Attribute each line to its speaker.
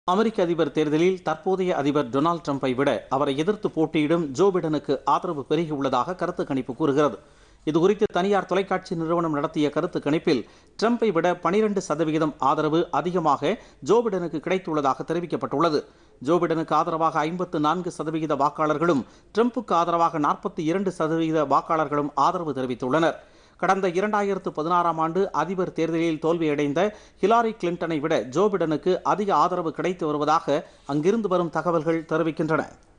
Speaker 1: அமெரிக்க அதிபர் தேர்தலில் தற்போதைய அதிபர் டொனால்டு ட்ரம்பை விட அவரை எதிர்த்து போட்டியிடும் ஜோ பிடனுக்கு ஆதரவு பெருகியுள்ளதாக கருத்து கணிப்பு கூறுகிறது இதுகுறித்து தனியார் தொலைக்காட்சி நிறுவனம் நடத்திய கருத்து கணிப்பில் ட்ரம்பை விட பனிரெண்டு சதவிகிதம் ஆதரவு அதிகமாக ஜோ பிடனுக்கு கிடைத்துள்ளதாக தெரிவிக்கப்பட்டுள்ளது ஜோ பிடனுக்கு ஆதரவாக ஐம்பத்து நான்கு சதவிகித வாக்காளர்களும் ட்ரம்புக்கு ஆதரவாக நாற்பத்தி இரண்டு சதவிகித வாக்காளர்களும் ஆதரவு தெரிவித்துள்ளனர் கடந்த இரண்டாயிரத்து பதினாறாம் ஆண்டு அதிபர் தேர்தலில் தோல்வியடைந்த ஹிலாரி கிளின்டனை விட ஜோ பிடனுக்கு அதிக ஆதரவு கிடைத்து வருவதாக அங்கிருந்து வரும் தகவல்கள் தெரிவிக்கின்றன